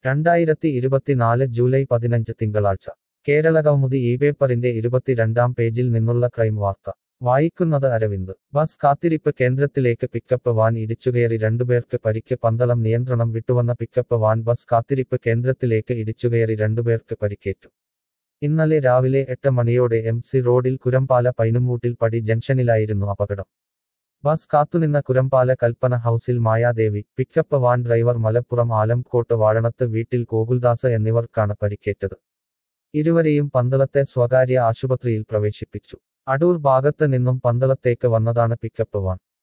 രണ്ടായിരത്തി ഇരുപത്തിനാല് ജൂലൈ പതിനഞ്ച് തിങ്കളാഴ്ച കേരള കൗമുദി ഈ പേപ്പറിന്റെ ഇരുപത്തിരണ്ടാം പേജിൽ നിന്നുള്ള ക്രൈം വാർത്ത വായിക്കുന്നത് അരവിന്ദ് ബസ് കാത്തിരിപ്പ് കേന്ദ്രത്തിലേക്ക് പിക്കപ്പ് വാൻ ഇടിച്ചുകയറി രണ്ടുപേർക്ക് പരിക്ക് പന്തളം നിയന്ത്രണം വിട്ടുവന്ന പിക്കപ്പ് വാൻ ബസ് കാത്തിരിപ്പ് കേന്ദ്രത്തിലേക്ക് ഇടിച്ചുകയറി രണ്ടുപേർക്ക് പരിക്കേറ്റു ഇന്നലെ രാവിലെ എട്ട് മണിയോടെ എം സി റോഡിൽ കുരമ്പാല പൈനുമൂട്ടിൽ പടി ജംഗ്ഷനിലായിരുന്നു അപകടം ബസ് കാത്തുനിന്ന കുരമ്പാല കൽപ്പന ഹൌസിൽ Mayadevi pickup van driver Malappuram Alamkode Vazhanath വീട്ടിൽ ഗോകുൽദാസ് എന്നിവർക്കാണ് പരിക്കേറ്റത് ഇരുവരെയും പന്തളത്തെ സ്വകാര്യ ആശുപത്രിയിൽ പ്രവേശിപ്പിച്ചു അടൂർ ഭാഗത്ത് നിന്നും പന്തളത്തേക്ക് വന്നതാണ് പിക്കപ്പ് വാൻ